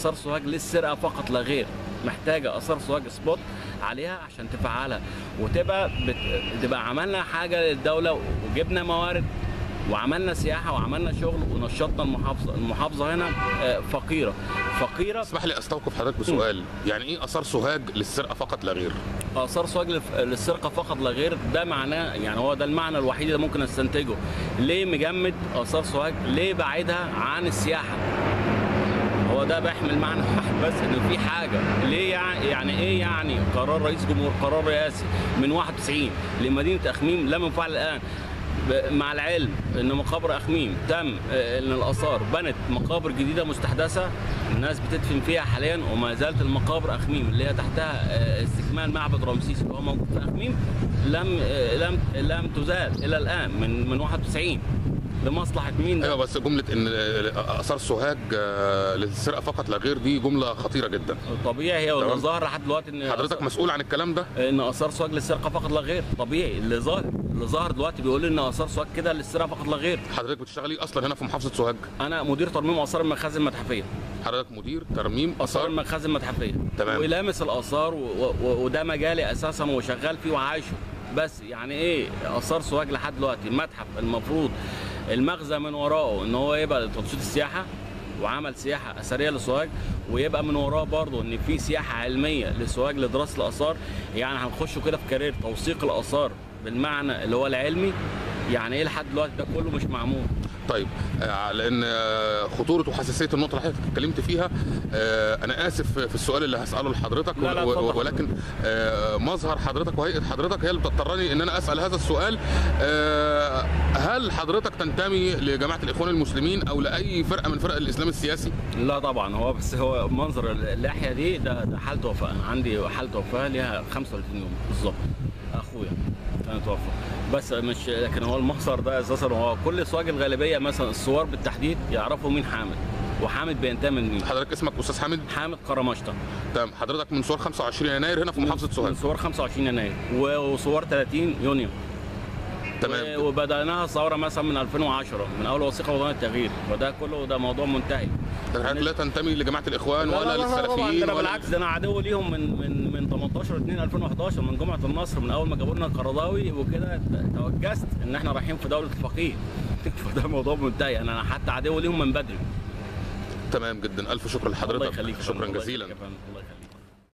اثار سوهاج للسرقه فقط لا غير محتاجه اثار سوهاج سبوت عليها عشان تفعلها وتبقى بت... تبقى عملنا حاجه للدوله وجبنا موارد وعملنا سياحه وعملنا شغل ونشطنا المحافظه المحافظه هنا آه، فقيره فقيره اسمح لي استوقف حضرتك بسؤال يعني ايه اثار سوهاج للسرقه فقط لا غير اثار سوهاج للف- للسرقه فقط لا غير ده معناه يعني هو ده المعنى الوحيد اللي ممكن استنتجه ليه مجمد اثار سوهاج ليه بعيدها عن السياحه هو ده بيحمل معنى واحد بس ان في حاجه ليه يعني يعني ايه يعني قرار رئيس جمهور قرار رئاسي من 91 لمدينه اخميم لم يفعل الان ب- مع العلم ان مقابر اخميم تم آه، ان الاثار بنت مقابر جديده مستحدثه الناس بتدفن فيها حاليا وما زالت المقابر اخميم اللي هي تحتها آه، استكمال معبد رمسيس اللي هو موجود في اخميم لم آه، لم لم تزال الى الان من من 91 لمصلحه مين ده؟ ايوه بس جمله ان اثار سوهاج آه، للسرقه فقط لا غير دي جمله خطيره جدا طبيعي هي واللي تمام. ظاهر لحد دلوقتي ان حضرتك مسؤول عن الكلام ده ان اثار سوهاج للسرقه فقط لا غير طبيعي اللي ظاهر اللي ظاهر دلوقتي بيقول ان اثار سوهاج كده للسرقه فقط لا غير حضرتك بتشتغلي اصلا هنا في محافظه سوهاج انا مدير ترميم اثار المخازن المتحفيه حضرتك مدير ترميم اثار اثار المخازن المتحفيه تمام. ولامس الاثار و... و... وده مجالي اساسا وشغال فيه وعايشه بس يعني ايه اثار سوهاج لحد دلوقتي المتحف المفروض المغزى من وراءه ان هو يبقى لتنشيط السياحه وعمل سياحه اثريه لسوهاج ويبقى من وراه برضه ان في سياحه علميه لسوهاج لدراسه الاثار يعني هنخش كده في كارير توثيق الاثار بالمعنى اللي هو العلمي يعني ايه لحد دلوقتي ده كله مش معمول طيب آه، لان آه، خطوره وحساسيه النقطه اللي حضرتك اتكلمت فيها آه، انا اسف في السؤال اللي هساله لحضرتك لا، لا، و- و- اتفضل. ولكن آه، مظهر حضرتك وهيئه حضرتك هي اللي بتضطرني ان انا اسال هذا السؤال آه، هل حضرتك تنتمي لجماعه الاخوان المسلمين او لاي فرقه من فرق الاسلام السياسي لا طبعا هو بس هو منظر اللحيه دي ده ده حاله وفاه انا عندي حاله وفاه ليها 35 يوم بالظبط اخويا كان توفى بس مش لكن هو المخسر ده اساسا هو كل سواج الغالبيه مثلا الثوار بالتحديد يعرفوا مين حامد وحامد بينتمي لمين حضرتك اسمك استاذ حامد حامد قرمشطه تمام حضرتك من صور 25 يناير هنا في محافظه من سوهاج ثوار 25 يناير و- وثوار 30 يونيو تمام و- وبدأناها ثورة مثلا من 2010 من أول وثيقة وطن التغيير وده كله ده موضوع منتهي حضرتك لا تنتمي لجماعه الاخوان لا ولا لا لا طبعا للسلفيين ده انا ولا بالعكس ده انا عدو ليهم من من من 18 2 2011 من جمعه النصر من اول ما جابوا لنا القرضاوي وكده ت- توجست ان احنا رايحين في دوله الفقيه فده موضوع منتهي انا حتى عدو ليهم من بدري تمام جدا الف شكر الله لحضرتك يخليك يا فندم، شكرا الله جزيلا يخليك يا فندم، الله يخليك